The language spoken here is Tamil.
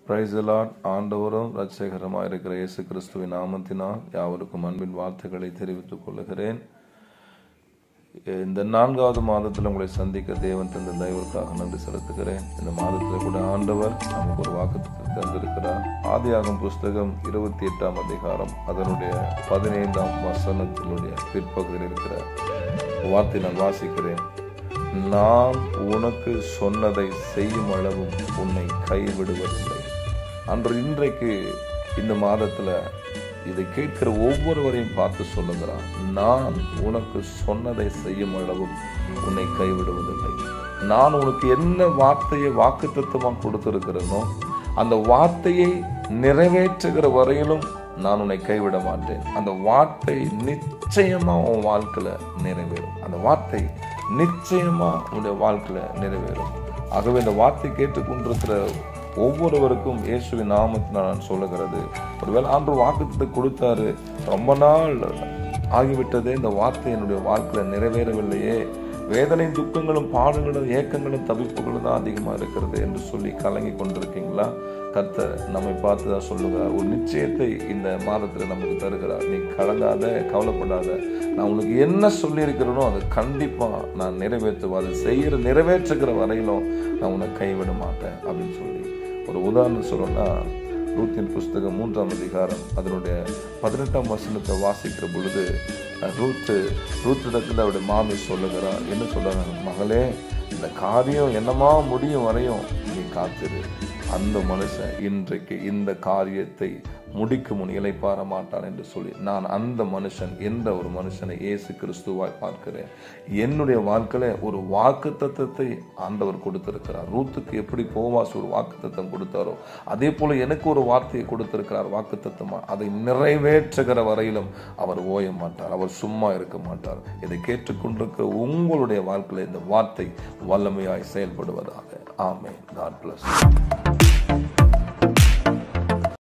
பிரைசலாட் ஆண்டவரும் இரட்சகரமாக இருக்கிற இயேசு கிறிஸ்துவின் நாமத்தினால் யாவருக்கும் அன்பின் வார்த்தைகளை தெரிவித்துக் கொள்கிறேன் இந்த நான்காவது மாதத்தில் உங்களை சந்திக்க தேவன் தந்த தயவுக்காக நன்றி செலுத்துகிறேன் இந்த மாதத்தில் கூட ஆண்டவர் நமக்கு ஒரு வாக்கு தந்திருக்கிறார் ஆதியாகம் புஸ்தகம் இருபத்தி எட்டாம் அதிகாரம் அதனுடைய பதினைந்தாம் வசனத்தினுடைய பிற்பகுதியில் இருக்கிற வார்த்தை நான் வாசிக்கிறேன் நான் உனக்கு சொன்னதை செய்யும் அளவும் உன்னை கைவிடுவதில்லை அன்று இன்றைக்கு இந்த மாதத்தில் இதை கேட்கிற ஒவ்வொருவரையும் பார்த்து சொல்லுகிறான் நான் உனக்கு சொன்னதை செய்யும் அளவும் உன்னை கைவிடுவதில்லை நான் உனக்கு என்ன வார்த்தையை வாக்கு தத்துவமாக கொடுத்திருக்கிறேனோ அந்த வார்த்தையை நிறைவேற்றுகிற வரையிலும் நான் உன்னை கைவிட மாட்டேன் அந்த வார்த்தை நிச்சயமா உன் வாழ்க்கையில நிறைவேறும் அந்த வார்த்தை நிச்சயமா உன்னுடைய வாழ்க்கையில நிறைவேறும் ஆகவே இந்த வார்த்தை கேட்டுக்கொண்டிருக்கிற ஒவ்வொருவருக்கும் இயேசுவின் நாமத்தினால் நான் சொல்லுகிறது ஒருவேளை ஆண்டு வாக்குத்தத்தை கொடுத்தாரு ரொம்ப நாள் ஆகிவிட்டதே இந்த வார்த்தை என்னுடைய வாழ்க்கையில நிறைவேறவில்லையே வேதனை துக்கங்களும் பாடுகளும் ஏக்கங்களும் தவிப்புகளும் தான் அதிகமாக இருக்கிறது என்று சொல்லி கலங்கி கொண்டிருக்கீங்களா கர்த்தர் நம்மை பார்த்து தான் சொல்லுகிறார் ஒரு நிச்சயத்தை இந்த மாதத்தில் நமக்கு தருகிறார் நீ கலங்காத கவலைப்படாத நான் உனக்கு என்ன சொல்லியிருக்கிறேனோ அதை கண்டிப்பாக நான் நிறைவேற்றுவேன் அதை செய்கிற நிறைவேற்றுகிற வரையிலும் நான் உன்னை கைவிட மாட்டேன் அப்படின்னு சொல்லி ஒரு உதாரணம் சொல்லணும்னா ரூத்தின் புஸ்தகம் மூன்றாம் அதிகாரம் அதனுடைய பதினெட்டாம் வசனத்தை வாசிக்கிற பொழுது ரூத்து ரூத்திடத்தில் அவருடைய மாமி சொல்லுகிறார் என்ன சொல்றாங்க மகளே இந்த காரியம் என்னமா முடியும் வரையும் நீ காத்திரு அந்த மனுஷன் இன்றைக்கு இந்த காரியத்தை முடிக்கும் முன் இலைப்பார மாட்டான் என்று சொல்லி நான் அந்த மனுஷன் என்ற ஒரு மனுஷனை இயேசு கிறிஸ்துவாய் பார்க்கிறேன் என்னுடைய வாழ்க்கையில ஒரு வாக்கு தத்துவத்தை ஆண்டவர் கொடுத்திருக்கிறார் ரூத்துக்கு எப்படி போவாஸ் ஒரு வாக்கு தத்துவம் கொடுத்தாரோ அதே போல எனக்கு ஒரு வார்த்தையை கொடுத்திருக்கிறார் வாக்கு தத்துவமா அதை நிறைவேற்றுகிற வரையிலும் அவர் ஓய மாட்டார் அவர் சும்மா இருக்க மாட்டார் இதை கேட்டுக்கொண்டிருக்கிற உங்களுடைய வாழ்க்கையில இந்த வார்த்தை வல்லமையாய் செயல்படுவதாக ஆமே காட் பிளஸ்